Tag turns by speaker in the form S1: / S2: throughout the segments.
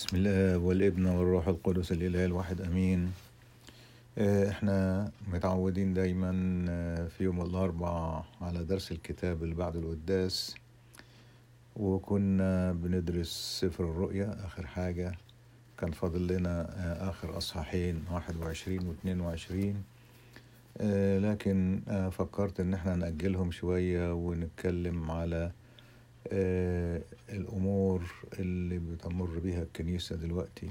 S1: بسم الله والابن والروح القدس الإله الواحد أمين آه، احنا متعودين دايما آه، في يوم الأربع على درس الكتاب اللي بعد القداس وكنا بندرس سفر الرؤيا آخر حاجة كان فاضل لنا آه، آخر أصحاحين واحد وعشرين واثنين وعشرين لكن آه، فكرت إن احنا نأجلهم شوية ونتكلم على آه، الأمور اللي بتمر بيها الكنيسة دلوقتي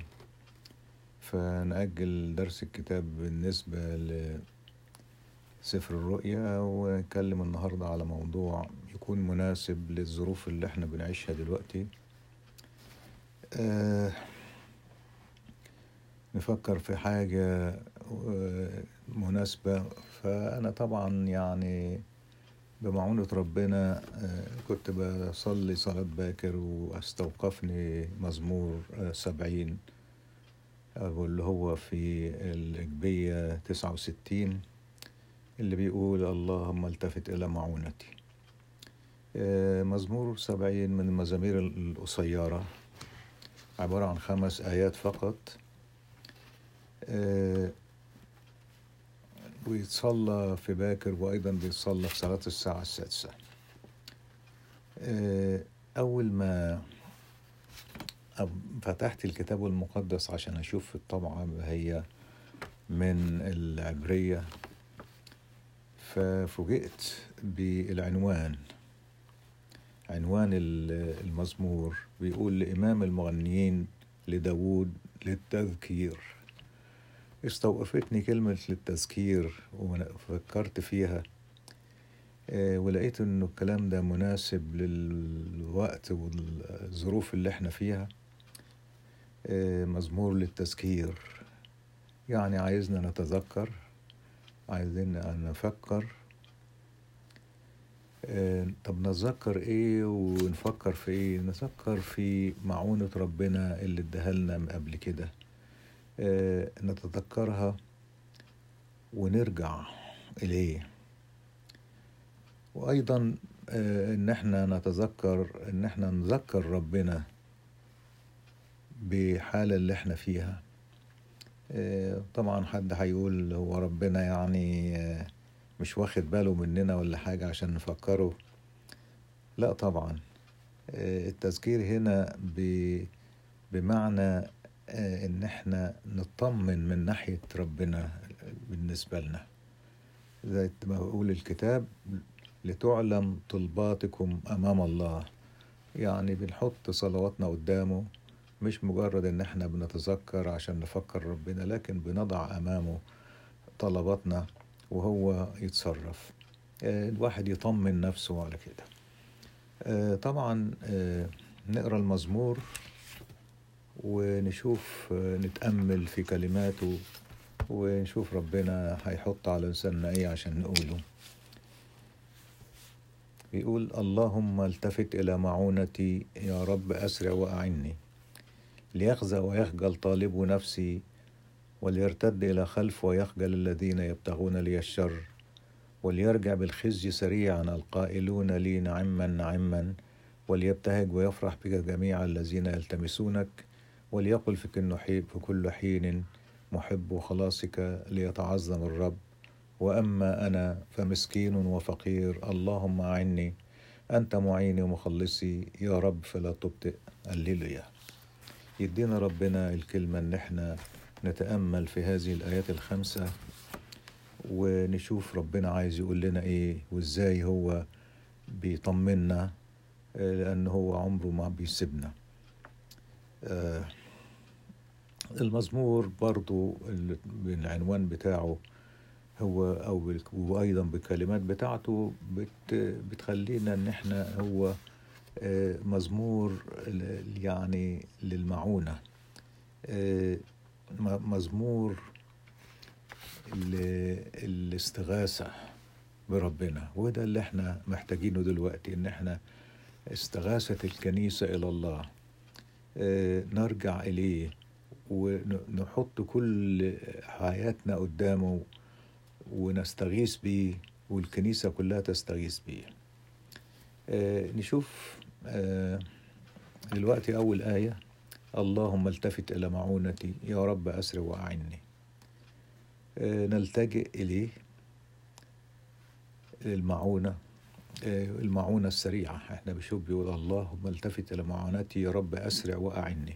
S1: فنأجل درس الكتاب بالنسبة لسفر الرؤيا ونتكلم النهاردة على موضوع يكون مناسب للظروف اللي احنا بنعيشها دلوقتي آه، نفكر في حاجة آه، مناسبة فأنا طبعا يعني بمعونة ربنا آه، كنت بصلي صلاة باكر واستوقفني مزمور آه، سبعين أو اللي هو في الإجبية تسعة وستين اللي بيقول اللهم التفت إلى معونتي آه، مزمور سبعين من المزامير القصيرة عبارة عن خمس آيات فقط آه، ويتصلى في باكر وأيضا بيتصلى في صلاة الساعة السادسة آه، أول ما أب- فتحت الكتاب المقدس عشان أشوف الطبعة هي من العبرية ففوجئت بالعنوان عنوان ال- المزمور بيقول لإمام المغنيين لداود للتذكير استوقفتني كلمة للتذكير وفكرت فيها آه، ولقيت انه الكلام ده مناسب للوقت والظروف اللي احنا فيها آه، مزمور للتذكير يعني عايزنا نتذكر عايزين نفكر آه، طب نتذكر ايه ونفكر في ايه نفكر في معونة ربنا اللي اداها لنا من قبل كده آه، نتذكرها ونرجع إليه وأيضا آه، إن احنا نتذكر إن احنا نذكر ربنا بحالة اللي احنا فيها آه، طبعا حد هيقول هو ربنا يعني آه، مش واخد باله مننا ولا حاجة عشان نفكره لا طبعا آه، التذكير هنا ب- بمعنى آه، ان احنا نطمن من ناحية ربنا بالنسبة لنا زي ما بقول الكتاب لتعلم طلباتكم امام الله يعني بنحط صلواتنا قدامه مش مجرد ان احنا بنتذكر عشان نفكر ربنا لكن بنضع امامه طلباتنا وهو يتصرف آه، الواحد يطمن نفسه على كده آه، طبعا آه، نقرا المزمور ونشوف آه، نتأمل في كلماته ونشوف ربنا هيحط على لساننا ايه عشان نقوله بيقول اللهم التفت إلى معونتي يا رب أسرع وأعني ليخزى ويخجل طالب نفسي وليرتد إلى خلف ويخجل الذين يبتغون لي الشر وليرجع بالخزي سريعا القائلون لي نعما نعما وليبتهج ويفرح بك جميع الذين يلتمسونك وليقل في كل حين في كل حين محب خلاصك ليتعظم الرب واما انا فمسكين وفقير اللهم اعني انت معيني ومخلصي يا رب فلا تبطئ هللويا يدينا ربنا الكلمه ان احنا نتامل في هذه الايات الخمسه ونشوف ربنا عايز يقول لنا ايه وازاي هو بيطمنا آه، لان هو عمره ما بيسيبنا آه، المزمور برضو ال- بالعنوان بتاعه هو او بال- وايضا بالكلمات بتاعته بت بتخلينا ان احنا هو آه، مزمور ال- يعني للمعونة آه، م- مزمور ال- الاستغاثة بربنا وده اللي احنا محتاجينه دلوقتي ان احنا استغاثة الكنيسة إلى الله آه، نرجع إليه ونحط كل حياتنا قدامه ونستغيث بيه والكنيسة كلها تستغيث بيه آه، نشوف آه، دلوقتي أول آية اللهم التفت إلى معونتي يا رب أسرع وأعني آه، نلتجئ إليه المعونة آه، المعونة السريعة احنا بنشوف بيقول اللهم التفت إلى معونتي يا رب أسرع وأعني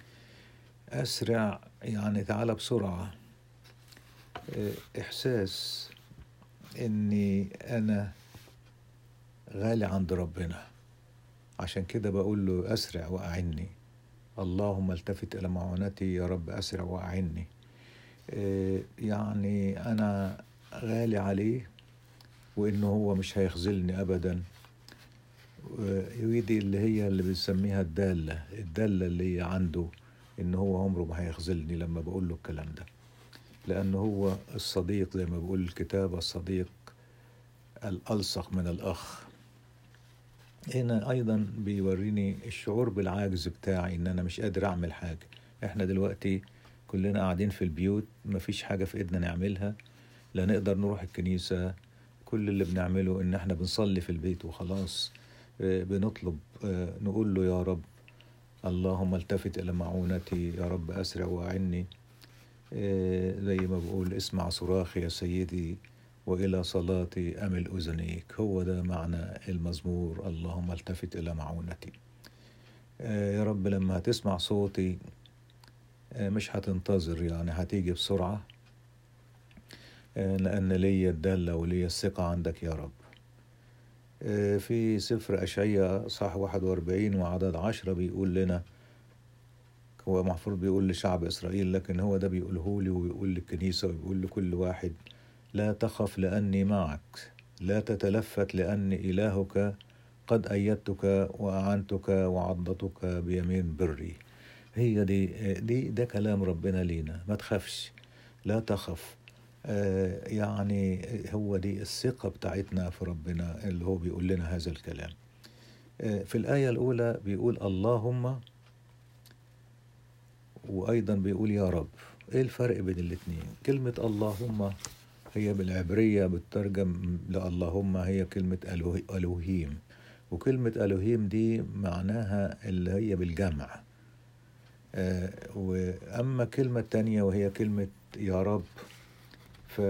S1: أسرع يعني تعالى بسرعة آه، إحساس إني أنا غالي عند ربنا عشان كده بقول له أسرع وأعني اللهم التفت إلى معونتي يا رب أسرع وأعني آه، يعني أنا غالي عليه وإنه هو مش هيخذلني أبدا ويدي اللي هي اللي بنسميها الدالة الدالة اللي هي عنده إن هو عمره ما هيخذلني لما بقول له الكلام ده لأنه هو الصديق زي ما بيقول الكتاب الصديق الألصق من الأخ هنا أيضا بيوريني الشعور بالعاجز بتاعي إن أنا مش قادر أعمل حاجة إحنا دلوقتي كلنا قاعدين في البيوت مفيش حاجة في إيدنا نعملها لا نقدر نروح الكنيسة كل اللي بنعمله إن إحنا بنصلي في البيت وخلاص آه، بنطلب آه، نقول له يا رب اللهم التفت إلى معونتي يا رب أسرع وأعني آه، زي ما بقول اسمع صراخي يا سيدي وإلى صلاتي أمل أذنيك هو ده معنى المزمور اللهم التفت إلى معونتي آه، يا رب لما هتسمع صوتي آه، مش هتنتظر يعني هتيجي بسرعة آه، لأن ليا الدالة وليا الثقة عندك يا رب آه، في سفر أشعية صح 41 وعدد عشرة بيقول لنا هو المفروض بيقول لشعب إسرائيل لكن هو ده بيقوله لي ويقول للكنيسة ويقول لكل واحد لا تخف لأني معك لا تتلفت لأني إلهك قد أيدتك وأعنتك وعضدتك بيمين بري هي دي دي ده كلام ربنا لينا ما تخافش لا تخف آه، يعني هو دي الثقة بتاعتنا في ربنا اللي هو بيقول لنا هذا الكلام آه، في الآية الأولى بيقول اللهم وأيضا بيقول يا رب إيه الفرق بين الاتنين كلمة اللهم هي بالعبرية بتترجم لاللهم هي كلمة ألوه- ألوهيم وكلمة ألوهيم دي معناها اللي هي بالجمع آه، وأما كلمة تانية وهي كلمة يا رب ف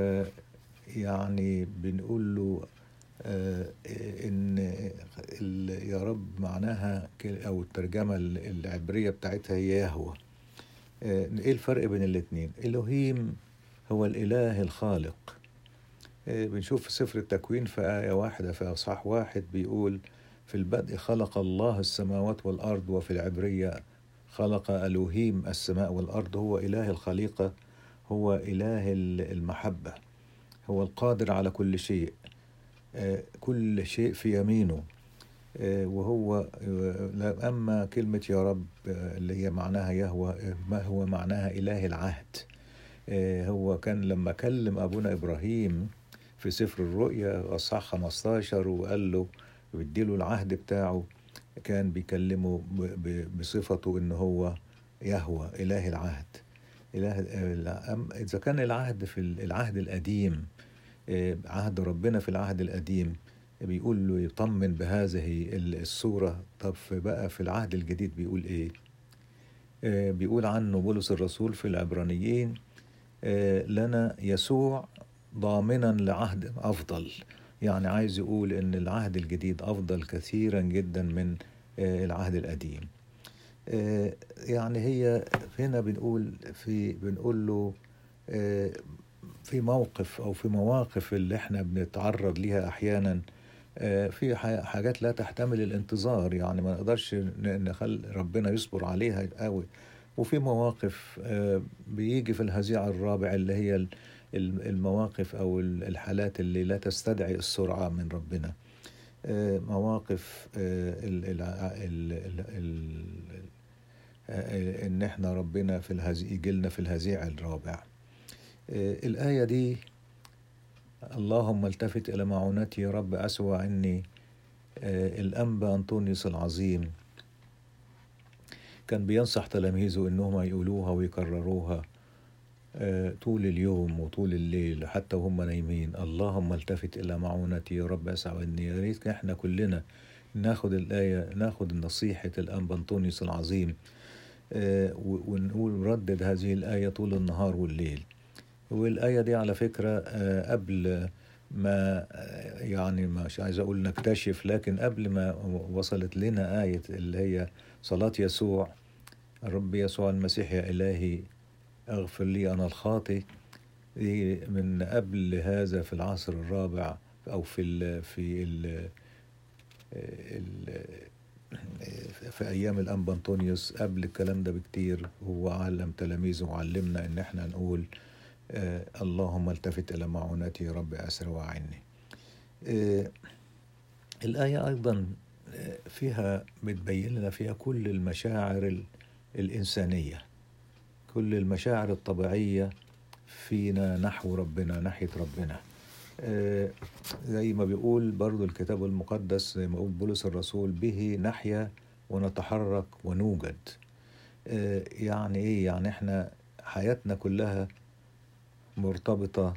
S1: يعني بنقول له آه، إن ال- يا رب معناها ك- أو الترجمة العبرية بتاعتها هي يهوه آه، إيه الفرق بين الاتنين إلوهيم هو الإله الخالق آه، بنشوف في سفر التكوين في آية واحدة في أصحاح واحد بيقول في البدء خلق الله السماوات والأرض وفي العبرية خلق ألوهيم السماء والأرض هو إله الخليقة هو إله ال- المحبة هو القادر على كل شيء آه، كل شيء في يمينه آه، وهو آه، لا- أما كلمة يا رب آه، اللي هي معناها يهوى آه، ما هو معناها إله العهد آه، هو كان لما كلم أبونا إبراهيم في سفر الرؤيا أصحاح 15 وقال له بيديله العهد بتاعه كان بيكلمه ب- ب- بصفته إن هو يهوى إله العهد إله آه، أم- إذا كان العهد في العهد القديم آه، عهد ربنا في العهد القديم بيقول له يطمن بهذه الصورة طب في بقى في العهد الجديد بيقول إيه آه، بيقول عنه بولس الرسول في العبرانيين آه، لنا يسوع ضامنا لعهد أفضل يعني عايز يقول إن العهد الجديد أفضل كثيرا جدا من آه، العهد القديم آه، يعني هي هنا بنقول في بنقول له آه، في موقف او في مواقف اللي احنا بنتعرض ليها احيانا آه، في ح- حاجات لا تحتمل الانتظار يعني ما نقدرش ن- نخل ربنا يصبر عليها قوي وفي مواقف آه، بيجي في الهزيع الرابع اللي هي ال- ال- المواقف او ال- الحالات اللي لا تستدعي السرعة من ربنا آه، مواقف آه، ال- ال- ال- ال- ال- آه، ان احنا ربنا في الهزيع يجي لنا في الهزيع الرابع آه، الآية دي اللهم التفت إلى معونتي يا رب أسوى عني آه، الأنبا أنطونيوس العظيم كان بينصح تلاميذه إنهم يقولوها ويكرروها آه، طول اليوم وطول الليل حتى وهم نايمين اللهم التفت إلى معونتي يا رب أسوى عني يا ريت إحنا كلنا ناخد الآية ناخد نصيحة الأنبا أنطونيوس العظيم آه، و- ونقول ردد هذه الآية طول النهار والليل والآية دي على فكرة آه، قبل ما آه، يعني مش عايز أقول نكتشف لكن قبل ما وصلت لنا آية اللي هي صلاة يسوع الرب يسوع المسيح يا إلهي اغفر لي أنا الخاطئ دي من قبل هذا في العصر الرابع أو في ال في ال ال في أيام الأنبا أنطونيوس قبل الكلام ده بكتير هو علم تلاميذه وعلمنا إن إحنا نقول آه اللهم التفت إلى معونتي يا رب أسر وأعني آه الآية أيضا آه، فيها بتبين لنا فيها كل المشاعر ال- الإنسانية كل المشاعر الطبيعية فينا نحو ربنا ناحية ربنا آه، زي ما بيقول برضو الكتاب المقدس زي ما يقول بولس الرسول به نحيا ونتحرك ونوجد آه، يعني ايه يعني احنا حياتنا كلها مرتبطة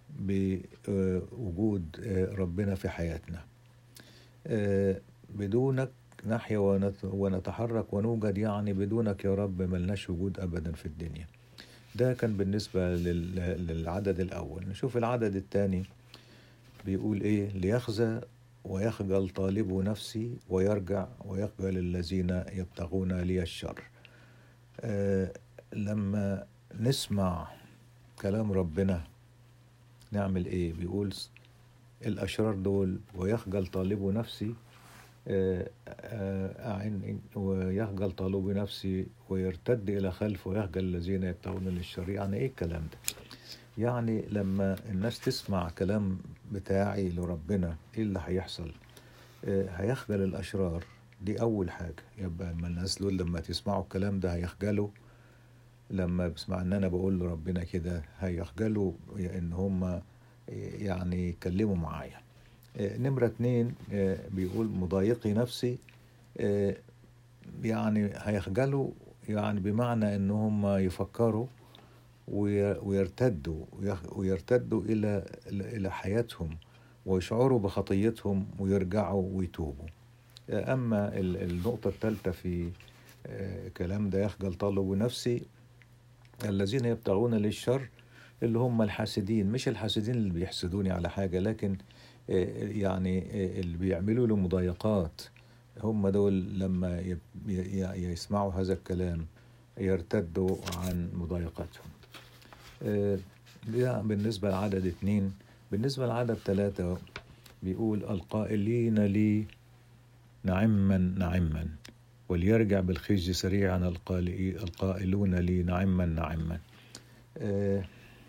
S1: بوجود آه، ربنا في حياتنا آه، بدونك نحيا ونت- ونتحرك ونوجد يعني بدونك يا رب ملناش وجود أبدا في الدنيا ده كان بالنسبة لل- للعدد الأول نشوف العدد الثاني بيقول إيه ليخزى ويخجل طالب نفسي ويرجع ويقبل الذين يبتغون لي الشر آه لما نسمع كلام ربنا نعمل ايه بيقول س- الاشرار دول ويخجل طالب نفسي آه، آه، أعن ويخجل طالب نفسي ويرتد إلى خلف ويخجل الذين يبتغون للشر يعني إيه الكلام ده يعني لما الناس تسمع كلام بتاعي لربنا إيه اللي هيحصل آه، هيخجل الأشرار دي أول حاجة يبقى لما الناس دول لما تسمعوا الكلام ده هيخجلوا لما بسمع ان انا بقول لربنا كده هيخجلوا ان هم يعني يتكلموا معايا آه، نمرة اتنين آه، بيقول مضايقي نفسي آه، يعني هيخجلوا يعني بمعنى ان هم يفكروا وي- ويرتدوا ويخ- ويرتدوا الى الى حياتهم ويشعروا بخطيتهم ويرجعوا ويتوبوا آه، اما ال- النقطة الثالثة في آه، كلام ده يخجل طالب نفسي الذين يبتغون للشر اللي هم الحاسدين مش الحاسدين اللي بيحسدوني على حاجة لكن آه، يعني آه، اللي بيعملوا له مضايقات هم دول لما يب- ي- ي- يسمعوا هذا الكلام يرتدوا عن مضايقاتهم آه، ده بالنسبة لعدد اتنين بالنسبة لعدد ثلاثة بيقول القائلين لي نعما نعما وليرجع بالخزي سريعا القائل- القائلون لي نعما نعما آه،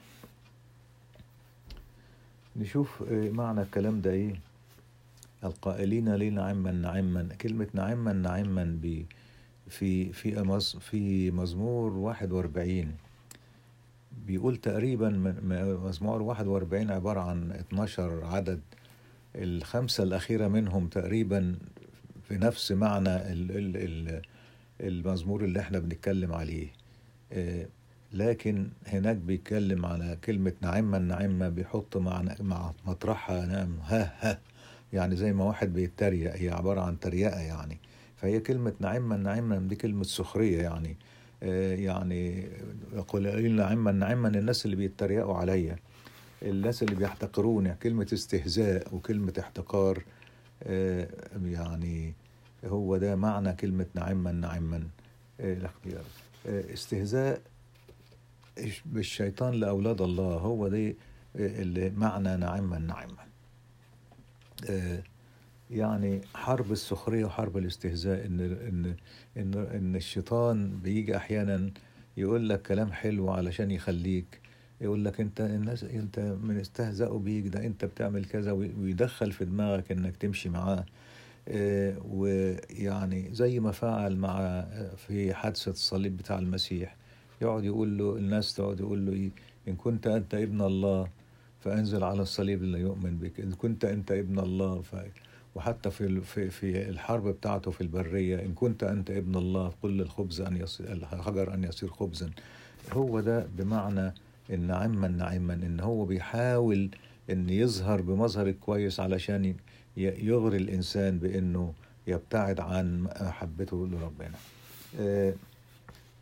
S1: نشوف آه، معنى الكلام ده ايه القائلين لي نعما نعما كلمة نعما نعما ب في في أمز في مزمور 41 بيقول تقريبا من- م- مزمور 41 عبارة عن 12 عدد الخمسة الأخيرة منهم تقريبا في نفس معنى ال ال ال المزمور اللي احنا بنتكلم عليه آه، لكن هناك بيتكلم على كلمة نعمة نعمة بيحط مع مع مطرحها نعم ها ها يعني زي ما واحد بيتريق هي عبارة عن تريقة يعني فهي كلمة نعمة نعمة دي كلمة سخرية يعني آه، يعني يقول نعمة نعمة الناس اللي بيتريقوا عليا الناس اللي بيحتقروني كلمة استهزاء وكلمة احتقار آه، يعني هو ده معنى كلمة نعما نعما آه، الاختيار آه، استهزاء إش- بالشيطان لأولاد الله هو ده آه، اللي معنى نعما نعما آه، يعني حرب السخرية وحرب الاستهزاء إن إن إن إن الشيطان بيجي أحيانا يقول لك كلام حلو علشان يخليك يقول لك أنت الناس أنت من استهزأوا بيك ده أنت بتعمل كذا وي- ويدخل في دماغك إنك تمشي معاه آه، ويعني زي ما فعل مع آه، في حادثة الصليب بتاع المسيح يقعد يقول له الناس تقعد يقول له إيه إن كنت أنت ابن الله فأنزل على الصليب اللي يؤمن بك إن كنت أنت ابن الله ف... وحتى في ال- في في الحرب بتاعته في البرية إن كنت أنت ابن الله قل للخبز أن يصير الحجر أن يصير خبزا هو ده بمعنى إن عما نعما إن هو بيحاول إن يظهر بمظهر كويس علشان ي- يغري الإنسان بإنه يبتعد عن محبته لربنا آه،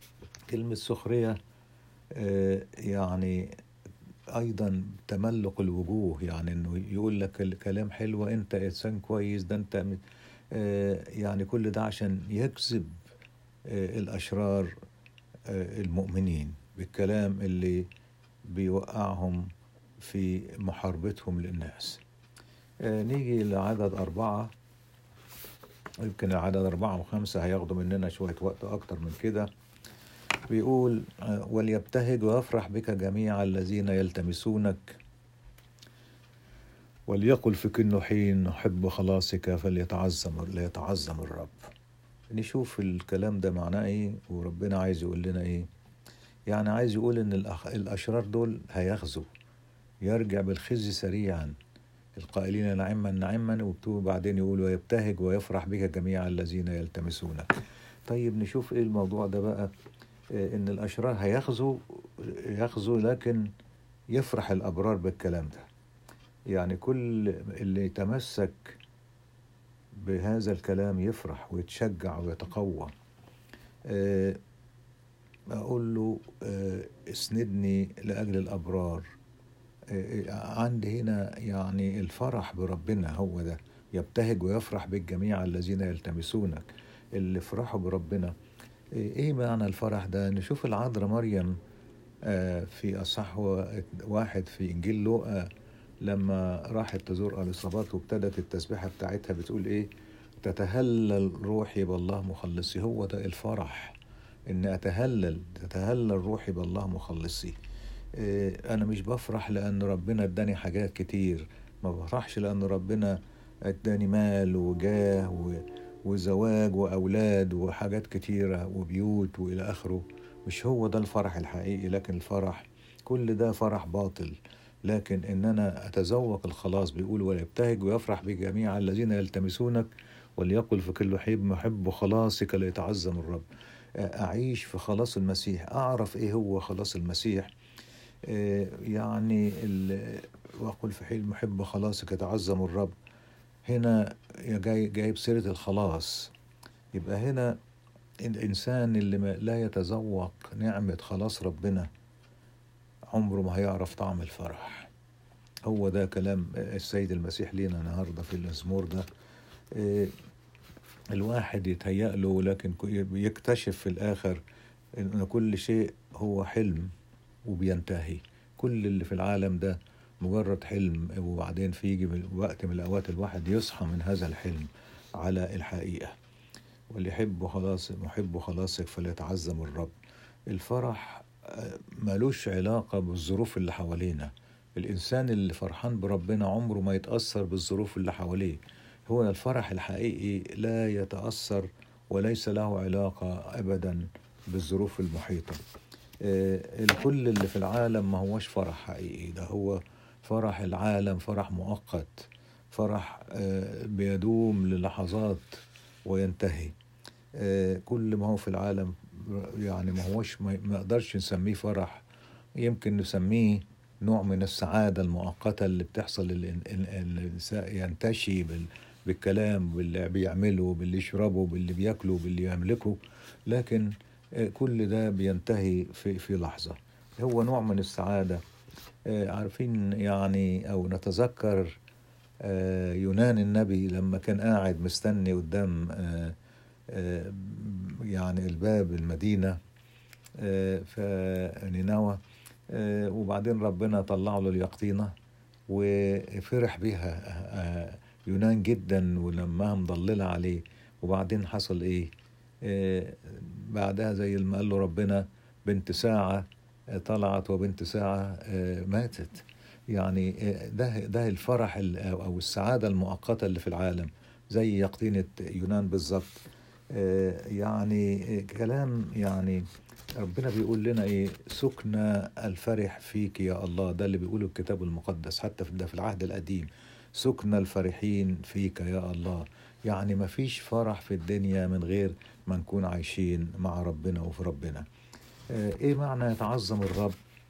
S1: كلمة سخرية آه، يعني أيضا تملق الوجوه يعني إنه يقول لك الكلام حلو أنت إنسان كويس ده أنت م- آه، يعني كل ده عشان يجذب آه، الأشرار آه، المؤمنين بالكلام اللي بيوقعهم في محاربتهم للناس آه، نيجي لعدد أربعة يمكن العدد أربعة وخمسة هياخدوا مننا شوية وقت أكتر من كده بيقول آه، وليبتهج ويفرح بك جميع الذين يلتمسونك وليقل في كل حين نحب خلاصك فليتعظم ليتعظم الرب نشوف الكلام ده معناه ايه وربنا عايز يقول لنا ايه يعني عايز يقول ان الأخ... الاشرار دول هيخزوا يرجع بالخزي سريعا القائلين نعما نعما وبتوب بعدين يقول ويبتهج ويفرح بك جميع الذين يلتمسونك طيب نشوف ايه الموضوع ده بقى آه، ان الاشرار هيخزوا يخزوا لكن يفرح الابرار بالكلام ده يعني كل اللي يتمسك بهذا الكلام يفرح ويتشجع ويتقوى آه، أقول له آه، اسندني لأجل الأبرار آه، عندي هنا يعني الفرح بربنا هو ده يبتهج ويفرح بالجميع الذين يلتمسونك اللي فرحوا بربنا آه، ايه معنى الفرح ده نشوف العذراء مريم آه، في أصح واحد في إنجيل لوقا لما راحت تزور اليصابات وابتدت التسبيحة بتاعتها بتقول ايه تتهلل روحي بالله مخلصي هو ده الفرح ان اتهلل تتهلل روحي بالله مخلصي إيه، انا مش بفرح لان ربنا اداني حاجات كتير ما بفرحش لان ربنا اداني مال وجاه و- وزواج واولاد وحاجات كتيره وبيوت والى اخره مش هو ده الفرح الحقيقي لكن الفرح كل ده فرح باطل لكن ان انا اتذوق الخلاص بيقول ويبتهج ويفرح بجميع الذين يلتمسونك وليقل في كل حين محب خلاصك ليتعظم الرب اعيش في خلاص المسيح اعرف ايه هو خلاص المسيح آه، يعني ال- واقول في حين محب خلاصك يتعظم الرب هنا جاي جايب سيره الخلاص يبقى هنا الانسان اللي ما لا يتذوق نعمه خلاص ربنا عمره ما هيعرف طعم الفرح هو ده كلام السيد المسيح لينا النهارده في المزمور ده إيه، الواحد يتهيأ له لكن يكتشف في الآخر إن كل شيء هو حلم وبينتهي كل اللي في العالم ده مجرد حلم وبعدين في يجي من وقت من الأوقات الواحد يصحى من هذا الحلم على الحقيقة واللي يحب خلاص محب خلاصك فليتعزم الرب الفرح آه، ملوش علاقة بالظروف اللي حوالينا الإنسان اللي فرحان بربنا عمره ما يتأثر بالظروف اللي حواليه هو الفرح الحقيقي لا يتأثر وليس له علاقة أبدا بالظروف المحيطة آه، الكل اللي في العالم ما هوش فرح حقيقي ده هو فرح العالم فرح مؤقت فرح آه، بيدوم للحظات وينتهي آه، كل ما هو في العالم يعني ما هوش ما ما نقدرش نسميه فرح يمكن نسميه نوع من السعادة المؤقتة اللي بتحصل الإن- ال- الإنسان ينتشي بال- بالكلام باللي بيعمله باللي يشربه باللي بياكله باللي يملكه لكن آه، كل ده بينتهي في في لحظة هو نوع من السعادة آه، عارفين يعني أو نتذكر آه، يونان النبي لما كان قاعد مستني قدام آه، آه، يعني الباب المدينة آه، في نينوى آه، وبعدين ربنا طلع له اليقطينة وفرح بيها آه، يونان جدا ولما مضللة عليه وبعدين حصل ايه آه، بعدها زي ما قال له ربنا بنت ساعة آه، طلعت وبنت ساعة آه، ماتت يعني آه، ده ده الفرح ال- او أو السعادة المؤقتة اللي في العالم زي يقطينة يونان بالظبط آه، يعني آه، كلام يعني ربنا بيقول لنا ايه سكنى الفرح فيك يا الله ده اللي بيقوله الكتاب المقدس حتى في ده في العهد القديم سكنى الفرحين فيك يا الله يعني ما فيش فرح في الدنيا من غير ما نكون عايشين مع ربنا وفي ربنا آه، ايه معنى يتعظم الرب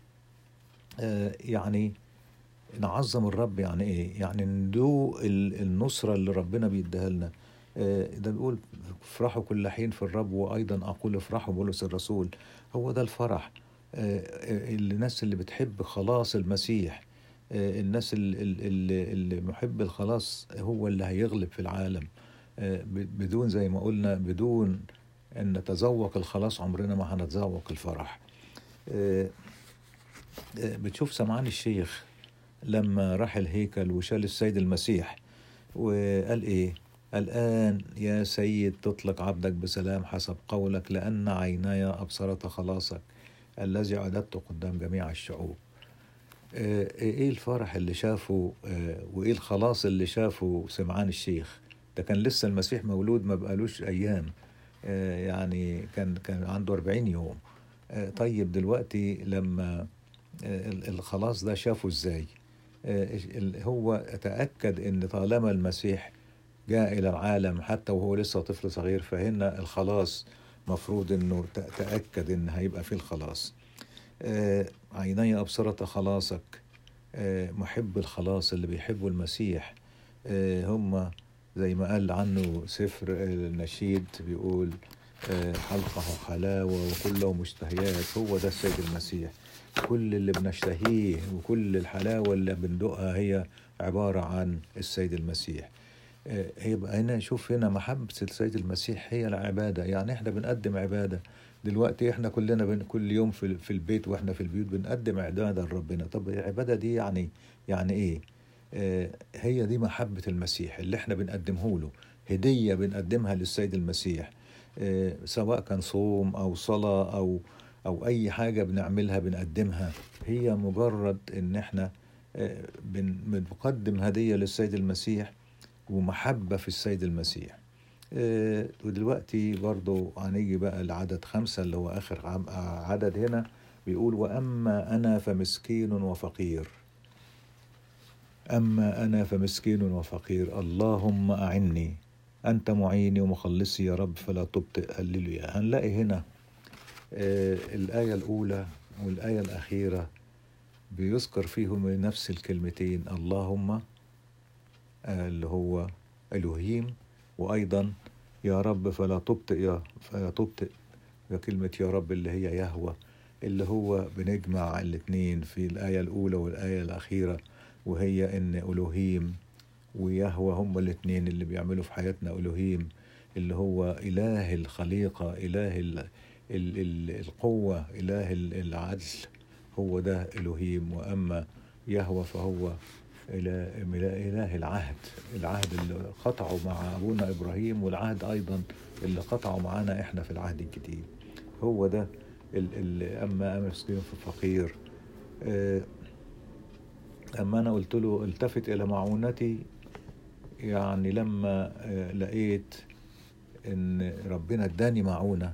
S1: آه، يعني نعظم الرب يعني ايه يعني ندوق ال- النصرة اللي ربنا بيديها لنا آه، ده بيقول افرحوا كل حين في الرب وايضا اقول افرحوا بولس الرسول هو ده الفرح آه، آه، الناس اللي بتحب خلاص المسيح آه، الناس ال- ال- اللي اللي محب الخلاص هو اللي هيغلب في العالم آه، ب- بدون زي ما قلنا بدون ان نتذوق الخلاص عمرنا ما هنتذوق الفرح آه، آه، بتشوف سمعان الشيخ لما راح الهيكل وشال السيد المسيح وقال ايه الآن يا سيد تطلق عبدك بسلام حسب قولك لأن عيناي أبصرت خلاصك الذي عددته قدام جميع الشعوب آه، ايه الفرح اللي شافه آه، وايه الخلاص اللي شافه سمعان الشيخ ده كان لسه المسيح مولود ما بقالوش ايام آه، يعني كان كان عنده 40 يوم آه، طيب دلوقتي لما آه، ال- الخلاص ده شافه ازاي آه، ال- هو تأكد ان طالما المسيح جاء الى العالم حتى وهو لسه طفل صغير فهنا الخلاص مفروض انه ت- تأكد ان هيبقى فيه الخلاص آه، عيني أبصرت خلاصك آه، محب الخلاص اللي بيحبوا المسيح آه، هم زي ما قال عنه سفر النشيد بيقول آه، حلقه حلاوة وكله مشتهيات هو ده السيد المسيح كل اللي بنشتهيه وكل الحلاوة اللي بندوقها هي عبارة عن السيد المسيح آه، يبقى هنا شوف هنا محبة السيد المسيح هي العبادة يعني احنا بنقدم عبادة دلوقتي احنا كلنا بن كل يوم في في البيت واحنا في البيوت بنقدم عبادة لربنا طب العبادة دي يعني يعني ايه آه هي دي محبة المسيح اللي احنا بنقدمه له هدية بنقدمها للسيد المسيح آه سواء كان صوم او صلاة او او اي حاجة بنعملها بنقدمها هي مجرد ان احنا آه بن- بنقدم هدية للسيد المسيح ومحبة في السيد المسيح آه، ودلوقتي برضو هنيجي بقى لعدد خمسة اللي هو آخر عم- عدد هنا بيقول وأما أنا فمسكين وفقير أما أنا فمسكين وفقير اللهم أعني أنت معيني ومخلصي يا رب فلا تبطئ هللويا هنلاقي هنا آه، الآية الأولى والآية الأخيرة بيذكر فيهم نفس الكلمتين اللهم آه، اللي هو إلهيم وأيضا يا رب فلا تبطئ يا فلا تبطئ يا كلمة يا رب اللي هي يهوى اللي هو بنجمع الاتنين في الآية الأولى والآية الأخيرة وهي إن ألوهيم ويهوى هم الاتنين اللي بيعملوا في حياتنا ألوهيم اللي هو إله الخليقة إله ال ال ال القوة إله ال- العدل هو ده إلوهيم وأما يهوى فهو إله, إله العهد العهد اللي قطعه مع أبونا إبراهيم والعهد أيضا اللي قطعه معانا إحنا في العهد الجديد هو ده ال ال أما أنا مسكين فقير آه، أما أنا قلت له التفت إلى معونتي يعني لما آه، لقيت إن ربنا اداني معونة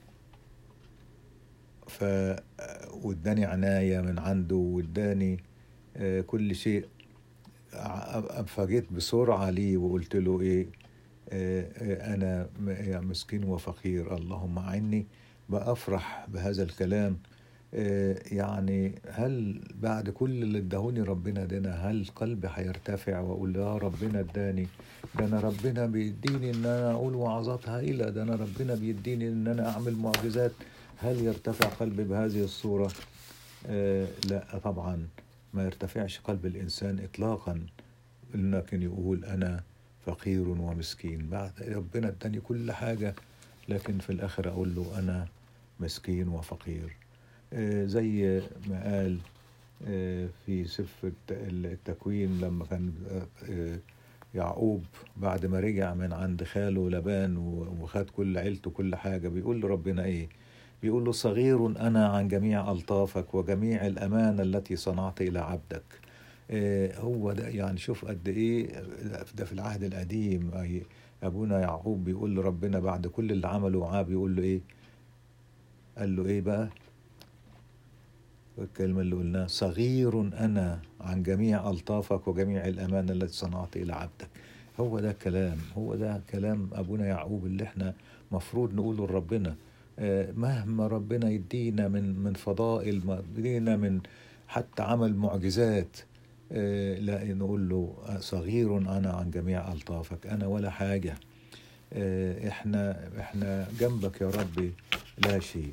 S1: ف واداني عناية من عنده واداني آه، كل شيء ع- فجيت بسرعة ليه وقلت له إيه آه، آه، أنا م- يا مسكين وفقير اللهم أعني بأفرح بهذا الكلام آه، يعني هل بعد كل اللي ادهوني ربنا دنا هل قلبي هيرتفع واقول يا ربنا اداني ده انا ربنا بيديني ان انا اقول وعظات هائله ده انا ربنا بيديني ان انا اعمل معجزات هل يرتفع قلبي بهذه الصوره آه لا طبعا ما يرتفعش قلب الانسان اطلاقا لكن يقول انا فقير ومسكين بعد ربنا اداني كل حاجه لكن في الاخر اقول له انا مسكين وفقير آه، زي ما قال آه، في سفر الت- التكوين لما كان آه، آه، يعقوب بعد ما رجع من عند خاله لبان و- وخد كل عيلته كل حاجة بيقول لربنا ايه بيقول له صغير أنا عن جميع ألطافك وجميع الأمانة التي صنعت إلى عبدك آه، هو ده يعني شوف قد ايه ده في العهد القديم أي ابونا يعقوب بيقول لربنا بعد كل اللي عمله معاه بيقول له ايه قال له ايه بقى الكلمة اللي قلناها صغير أنا عن جميع ألطافك وجميع الأمانة التي صنعت إلى عبدك هو ده كلام هو ده كلام أبونا يعقوب اللي احنا مفروض نقوله لربنا آه، مهما ربنا يدينا من من فضائل ما يدينا من حتى عمل معجزات آه، لا نقول له صغير أنا عن جميع ألطافك أنا ولا حاجة آه، احنا احنا جنبك يا ربي لا شيء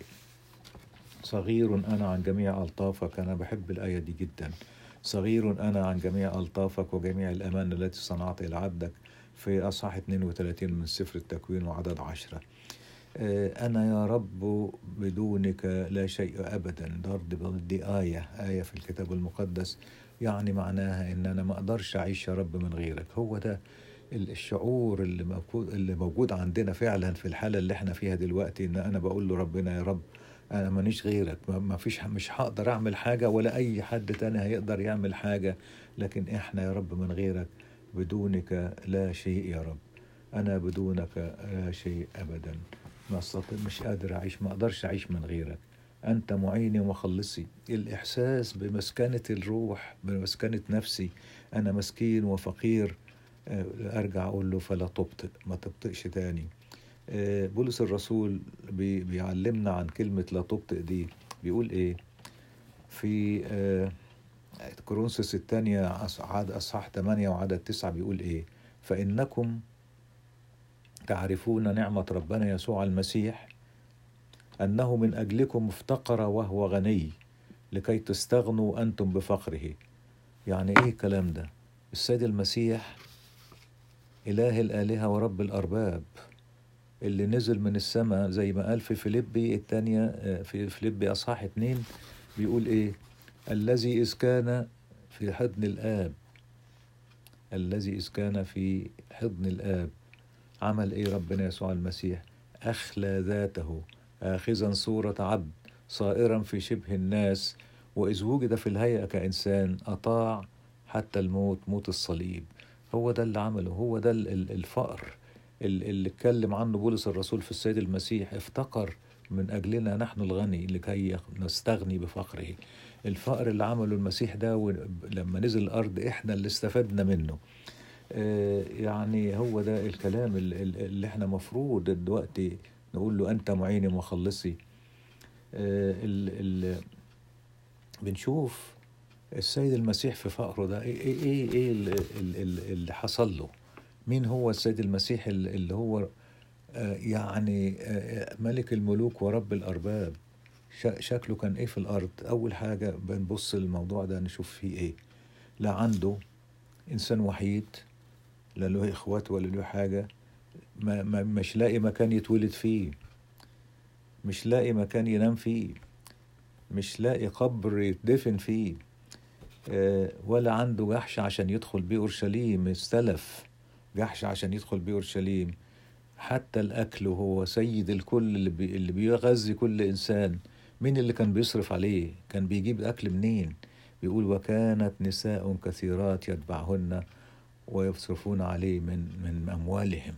S1: صغير انا عن جميع الطافك انا بحب الايه دي جدا صغير انا عن جميع الطافك وجميع الامان التي صنعت الى عبدك في اصحاح 32 من سفر التكوين وعدد عشرة آه، أنا يا رب بدونك لا شيء أبدا ضرب دي آية آية في الكتاب المقدس يعني معناها إن أنا ما أقدرش أعيش يا رب من غيرك هو ده ال- الشعور اللي موجود اللي موجود عندنا فعلا في الحالة اللي احنا فيها دلوقتي إن أنا بقول له ربنا يا رب أنا مانيش غيرك ما ما فيش مش هقدر أعمل حاجة ولا أي حد تاني هيقدر يعمل حاجة لكن إحنا يا رب من غيرك بدونك لا شيء يا رب أنا بدونك لا شيء أبدا ما استطيع مش قادر أعيش ما أقدرش أعيش من غيرك أنت معيني ومخلصي الإحساس بمسكنة الروح بمسكنة نفسي أنا مسكين وفقير آه، أرجع أقول له فلا تبطئ ما تبطئش تاني آه، بولس الرسول بي- بيعلمنا عن كلمة لا تبطئ دي بيقول إيه في آه، كورنثوس الثانية أص- عدد أصحاح 8 وعدد 9 بيقول إيه فإنكم تعرفون نعمة ربنا يسوع المسيح أنه من أجلكم افتقر وهو غني لكي تستغنوا أنتم بفقره يعني إيه الكلام ده السيد المسيح إله الآلهة ورب الأرباب اللي نزل من السماء زي ما قال في فيليبي الثانية آه، في فيليبي أصحاح اتنين بيقول إيه الذي إذ كان في حضن الآب الذي إذ كان في حضن الآب عمل إيه ربنا يسوع المسيح أخلى ذاته آخذا صورة عبد صائرا في شبه الناس وإذ وجد في الهيئة كإنسان أطاع حتى الموت موت الصليب هو ده اللي عمله هو ده ال- ال- الفقر ال- اللي اتكلم عنه بولس الرسول في السيد المسيح افتقر من أجلنا نحن الغني لكي نستغني بفقره الفقر اللي عمله المسيح ده و- لما نزل الأرض إحنا اللي استفدنا منه آه، يعني هو ده الكلام ال- ال- اللي احنا مفروض دلوقتي نقول له أنت معيني ومخلصي آه، ال ال بنشوف السيد المسيح في فقره ده ايه ايه ايه, إيه ال- ال- ال- اللي حصل له مين هو السيد المسيح ال- اللي هو آه، يعني آه، ملك الملوك ورب الأرباب شا- شكله كان ايه في الأرض أول حاجة بنبص للموضوع ده نشوف فيه ايه لا عنده إنسان وحيد لا له إخوات ولا له حاجة ما ما مش لاقي مكان يتولد فيه مش لاقي مكان ينام فيه مش لاقي قبر يتدفن فيه آه، ولا عنده جحش عشان يدخل بيه أورشليم استلف جحش عشان يدخل بيه أورشليم حتى الأكل وهو سيد الكل اللي, بي اللي بيغذي كل إنسان مين اللي كان بيصرف عليه كان بيجيب أكل منين بيقول وكانت نساء كثيرات يتبعهن ويصرفون عليه من من أموالهم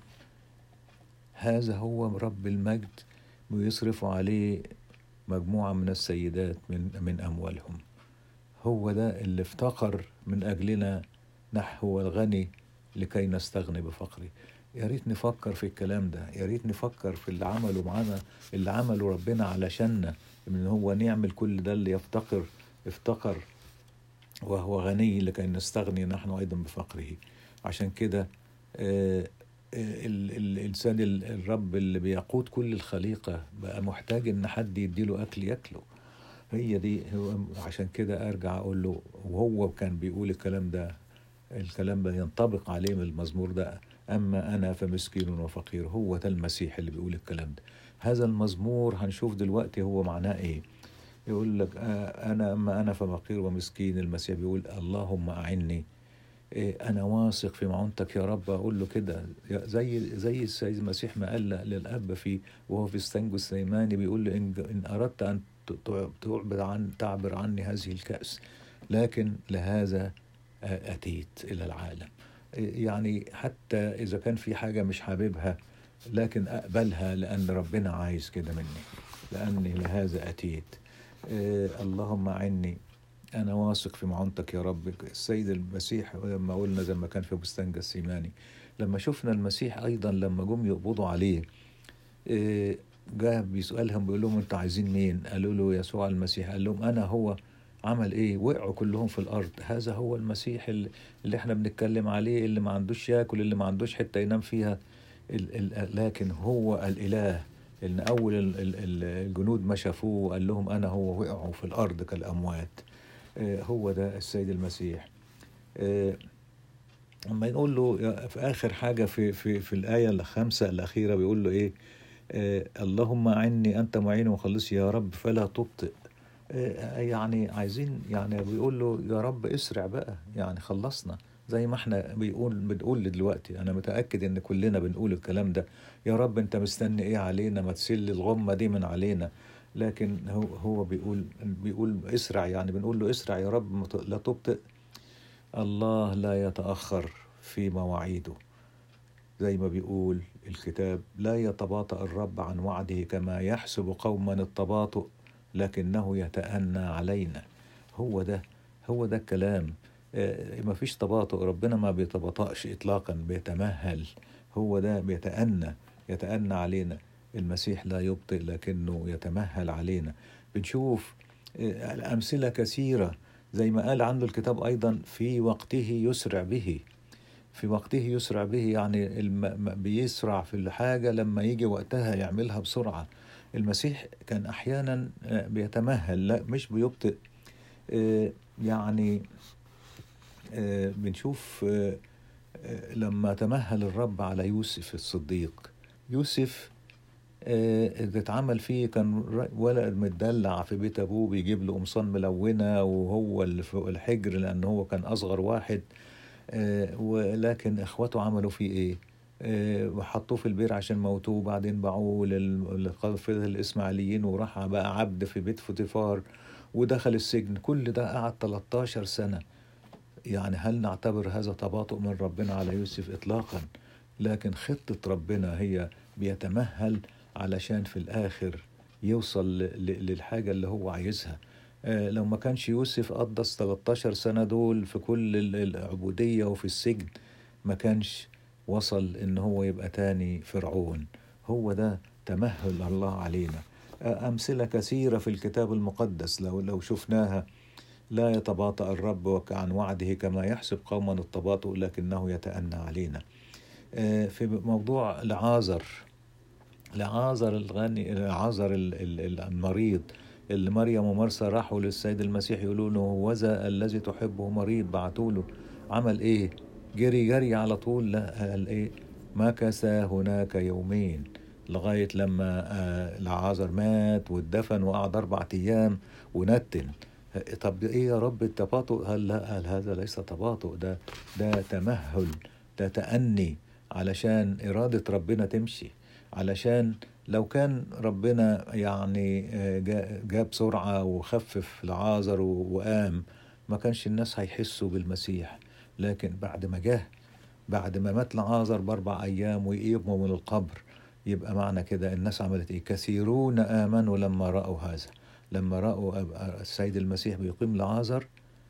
S1: هذا هو رب المجد ويصرف عليه مجموعة من السيدات من من أموالهم هو ده اللي افتقر من أجلنا نحو الغني لكي نستغني بفقره يا ريت نفكر في الكلام ده يا ريت نفكر في اللي عمله معانا اللي عمله ربنا علشاننا ان هو نعمل كل ده اللي يفتقر افتقر وهو غني لكي نستغني نحن ايضا بفقره عشان كده آه، آه، ال- ال- الانسان ال- الرب اللي بيقود كل الخليقه بقى محتاج ان حد يديله اكل ياكله هي دي هو عشان كده ارجع اقول له وهو كان بيقول الكلام ده الكلام ده ينطبق عليه من المزمور ده اما انا فمسكين وفقير هو ده المسيح اللي بيقول الكلام ده هذا المزمور هنشوف دلوقتي هو معناه ايه يقول لك آه، انا اما انا ففقير ومسكين المسيح بيقول اللهم اعني إيه، انا واثق في معونتك يا رب اقول له كده يا- زي زي السيد المسيح ما قال للاب في وهو في استنجو السيماني بيقول له ان ان اردت ان ت- ت- تعبر عن تعبر عني هذه الكاس لكن لهذا آه، اتيت الى العالم إيه، يعني حتى اذا كان في حاجه مش حاببها لكن اقبلها لان ربنا عايز كده مني لاني لهذا اتيت إيه، اللهم اعني أنا واثق في معونتك يا رب السيد المسيح لما قلنا زي ما كان في بستان جسيماني لما شفنا المسيح أيضا لما جم يقبضوا عليه إيه، جاء بيسألهم بيقول لهم أنتوا عايزين مين؟ قالوا له يسوع المسيح قال لهم أنا هو عمل إيه؟ وقعوا كلهم في الأرض هذا هو المسيح اللي اللي إحنا بنتكلم عليه اللي ما عندوش ياكل اللي ما عندوش حتة ينام فيها ال ال لكن هو الإله إن أول ال- ال- ال- الجنود ما شافوه قال لهم أنا هو وقعوا في الأرض كالأموات آه، هو ده السيد المسيح آه، اما يقول له يا- في اخر حاجه في في في الايه الخامسه الاخيره بيقول له ايه آه اللهم اعني انت معين وخلصي يا رب فلا تبطئ آه يعني عايزين يعني بيقول له يا رب اسرع بقى يعني خلصنا زي ما احنا بيقول بنقول دلوقتي انا متاكد ان كلنا بنقول الكلام ده يا رب انت مستني ايه علينا ما تسل الغمه دي من علينا لكن هو هو بيقول بيقول اسرع يعني بنقول له اسرع يا رب ما ت- لا تبطئ الله لا يتأخر في مواعيده زي ما بيقول الكتاب لا يتباطأ الرب عن وعده كما يحسب قوما التباطؤ لكنه يتأنى علينا هو ده هو ده الكلام آه، ما فيش تباطؤ ربنا ما بيتباطأش إطلاقا بيتمهل هو ده بيتأنى يتأنى علينا المسيح لا يبطئ لكنه يتمهل علينا بنشوف آه، الأمثلة كثيرة زي ما قال عنه الكتاب أيضا في وقته يسرع به في وقته يسرع به يعني الم... م- بيسرع في الحاجة لما يجي وقتها يعملها بسرعة المسيح كان أحيانا آه، بيتمهل لا مش بيبطئ آه، يعني آه، بنشوف آه، آه، لما تمهل الرب على يوسف الصديق يوسف آه، اللي اتعمل فيه كان ر- ولد متدلع في بيت ابوه بيجيب له قمصان ملونه وهو اللي فوق الحجر لان هو كان اصغر واحد آه، ولكن اخواته عملوا فيه ايه؟ آه، وحطوه في البير عشان موتوه وبعدين باعوه لل- لقافله الاسماعيليين وراح بقى عبد في بيت فوتيفار ودخل السجن كل ده قعد 13 سنه يعني هل نعتبر هذا تباطؤ من ربنا على يوسف اطلاقا لكن خطه ربنا هي بيتمهل علشان في الاخر يوصل ل- ل- للحاجه اللي هو عايزها آه، لو ما كانش يوسف قضى 13 سنه دول في كل ال- العبوديه وفي السجن ما كانش وصل ان هو يبقى تاني فرعون هو ده تمهل الله علينا آه، امثله كثيره في الكتاب المقدس لو لو شفناها لا يتباطأ الرب وك- عن وعده كما يحسب قوما التباطؤ لكنه يتأنى علينا آه، في موضوع لعازر لعازر الغني لعازر ال- ال- المريض اللي مريم ومرسى راحوا للسيد المسيح يقولوا له هوذا الذي تحبه مريض بعتوا له عمل ايه جري جري على طول لا قال ايه مكث هناك يومين لغاية لما آه، العازر مات واتدفن وقعد أربع أيام ونتن طب ايه يا رب التباطؤ هل لا هل هذا ليس تباطؤ ده ده تمهل ده تأني علشان إرادة ربنا تمشي علشان لو كان ربنا يعني آه، جا- جاب سرعة وخفف العازر و- وقام ما كانش الناس هيحسوا بالمسيح لكن بعد ما جه بعد ما مات العازر بأربع أيام ويقيموا من القبر يبقى معنى كده الناس عملت إيه كثيرون آمنوا لما رأوا هذا لما رأوا أب- السيد المسيح بيقيم لعازر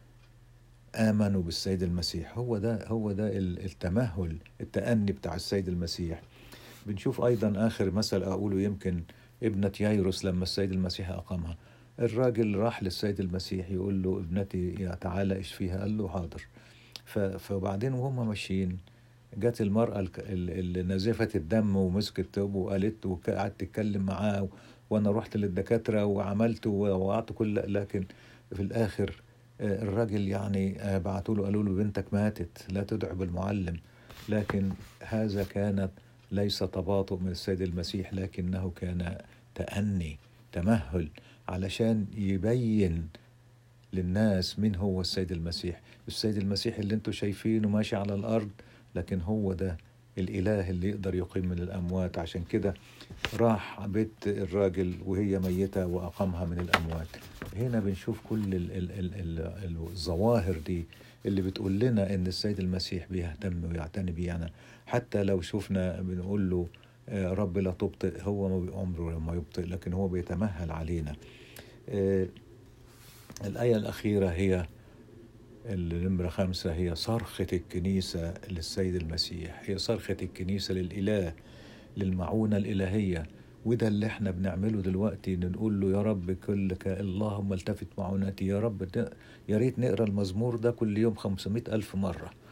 S1: آمنوا بالسيد المسيح هو ده هو ده ال- التمهل التأني بتاع السيد المسيح بنشوف أيضا آخر مثل أقوله يمكن ابنة يايروس لما السيد المسيح أقامها الراجل راح للسيد المسيح يقول له ابنتي يا تعالى اشفيها قال له حاضر ف- فبعدين وهم ماشيين جت المرأة الك- ال- اللي نزفة الدم ومسكت ثوبه وقالت وقعدت تتكلم معاه وانا رحت للدكاترة وعملت ووقعت كل لكن في الاخر آه، الراجل يعني آه، بعتوا له قالوا له بنتك ماتت لا تدع بالمعلم لكن هذا كانت ليس تباطؤ من السيد المسيح لكنه كان تأني تمهل علشان يبين للناس مين هو السيد المسيح السيد المسيح اللي انتوا شايفينه ماشي على الأرض لكن هو ده الإله اللي يقدر يقيم من الأموات عشان كده راح بيت الراجل وهي ميتة وأقامها من الأموات هنا بنشوف كل ال ال ال ال الظواهر دي اللي بتقول لنا إن السيد المسيح بيهتم ويعتني بينا حتى لو شفنا بنقول له آه، رب لا تبطئ هو ما بي- عمره ما يبطئ لكن هو بيتمهل علينا آه، الآية الأخيرة هي النمرة خمسة هي صرخة الكنيسة للسيد المسيح هي صرخة الكنيسة للإله للمعونة الإلهية وده اللي احنا بنعمله دلوقتي نقول له يا رب كلك اللهم التفت معونتي يا رب ن- يا ريت نقرا المزمور ده كل يوم 500 ألف مرة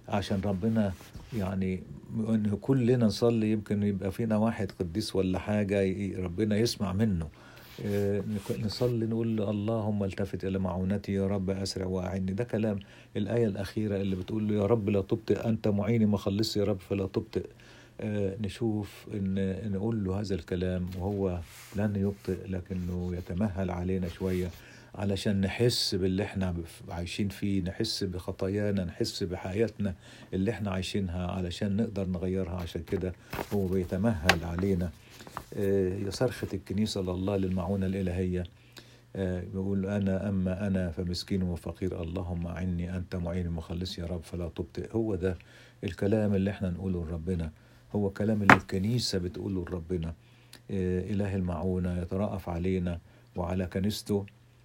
S1: عشان ربنا يعني ان كلنا نصلي يمكن يبقى فينا واحد قديس ولا حاجه ي- ربنا يسمع منه آه، نك- نصلي نقول اللهم التفت الى معونتي يا رب اسرع واعني ده كلام الايه الاخيره اللي بتقول له يا رب لا تبطئ انت معيني مخلصي يا رب فلا تبطئ آه، نشوف ان نقول له هذا الكلام وهو لن يبطئ لكنه يتمهل علينا شويه علشان نحس باللي احنا عايشين فيه نحس بخطايانا نحس بحياتنا اللي احنا عايشينها علشان نقدر نغيرها عشان كده هو بيتمهل علينا آه، يا صرخة الكنيسة لله للمعونة الإلهية آه، بيقول أنا أما أنا فمسكين وفقير اللهم أعني أنت معين مخلص يا رب فلا تبطئ هو ده الكلام اللي احنا نقوله لربنا هو كلام اللي الكنيسة بتقوله لربنا آه، إله المعونة يترأف علينا وعلى كنيسته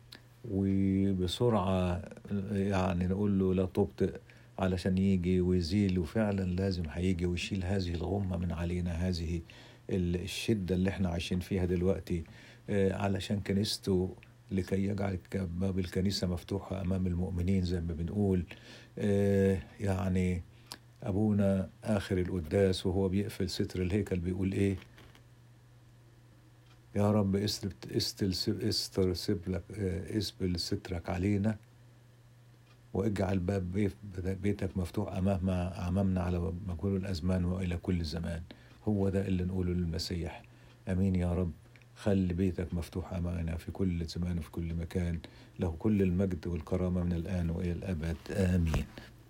S1: وبسرعة يعني نقول له لا تبطئ علشان يجي ويزيل وفعلا لازم هيجي ويشيل هذه الغمة من علينا هذه ال- الشدة اللي احنا عايشين فيها دلوقتي آه، علشان كنيسته لكي يجعل ك- باب الكنيسة مفتوحة أمام المؤمنين زي ما بنقول آه، يعني أبونا آخر القداس وهو بيقفل ستر الهيكل بيقول إيه يا رب استر استل استر سبلك آه، اسبل سترك علينا واجعل باب بيت- بيتك مفتوح امام امامنا على مجهول الازمان والى كل زمان هو ده اللي نقوله للمسيح امين يا رب خلي بيتك مفتوح امامنا في كل زمان وفي كل مكان له كل المجد والكرامه من الان والى الابد امين